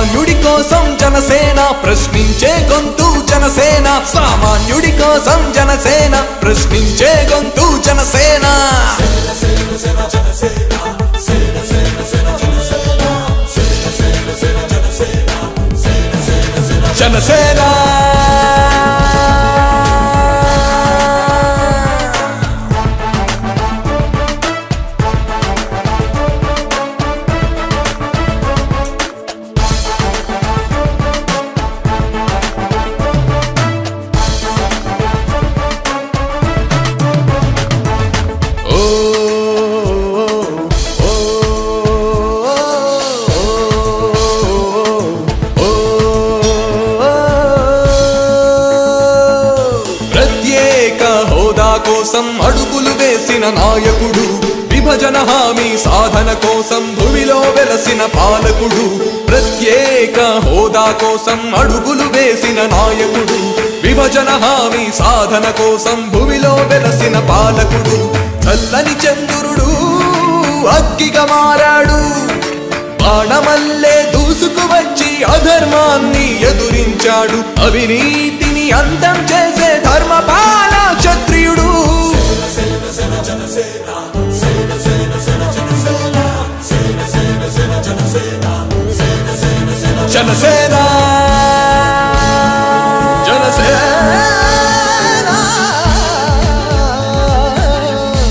సామాన్యుడి కోసం జనసేన ప్రశ్నించే గొంతు జనసేన సామాన్యుడి కోసం జనసేన ప్రశ్నించే గొంతు జనసేన జనసేన ఓ ఓ ఓ ప్రత్యేక హోదా కోసం అడుగులు వేసిన నాయకుడు విభజన హామీ సాధన కోసం భూమిలో వెలసిన పాలకుడు ప్రత్యేక హోదా కోసం అడుగులు వేసిన నాయకుడు విభజన హామీ సాధన కోసం భూమిలో వెలసిన పాలకుడు చల్లని చంద్రుడు అగ్గిగా మారాడు బాణమల్లే దూసుకు వచ్చి అధర్మాన్ని ఎదురించాడు అవినీతిని అంతం చేసే ధర్మపాల క్షత్రియుడు జనసేన జనసేన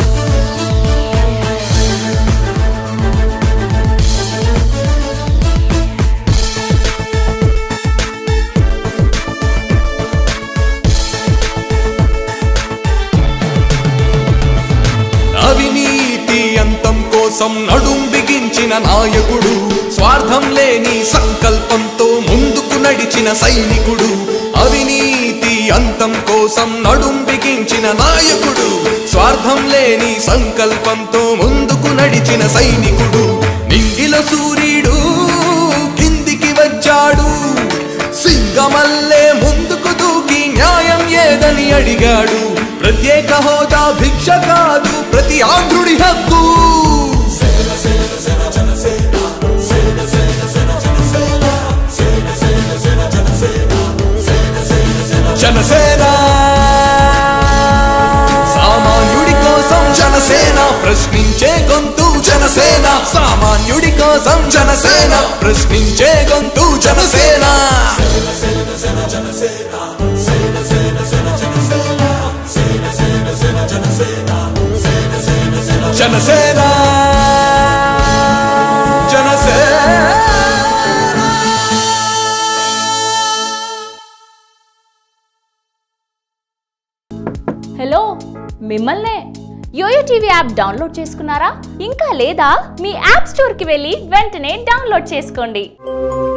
అవినీతి అంతం కోసం నడుం బిగించిన నాయకుడు స్వార్థం లేని సంకల్పంతో ముందుకు నడిచిన సైనికుడు అవినీతి అంతం కోసం నడుం బిగించిన నాయకుడు స్వార్థం లేని సంకల్పంతో ముందుకు నడిచిన సైనికుడు నింగిల సూర్యుడు కిందికి వచ్చాడు సింగమల్లే ముందుకు దూకి న్యాయం ఏదని అడిగాడు ప్రత్యేక హోదా భిక్ష కాదు ప్రతి ఆంధ్రుడి హక్కు జనసేన సామాన్యుడి కోసం జనసేన ప్రశ్నించే గొంతు జనసేన సామాన్యుడి కోసం జనసేన ప్రశ్నించే గొంతు జనసేన జనసేన జనసేన హలో మిమ్మల్నే యోయో టీవీ యాప్ డౌన్లోడ్ చేసుకున్నారా ఇంకా లేదా మీ యాప్ స్టోర్కి వెళ్ళి వెంటనే డౌన్లోడ్ చేసుకోండి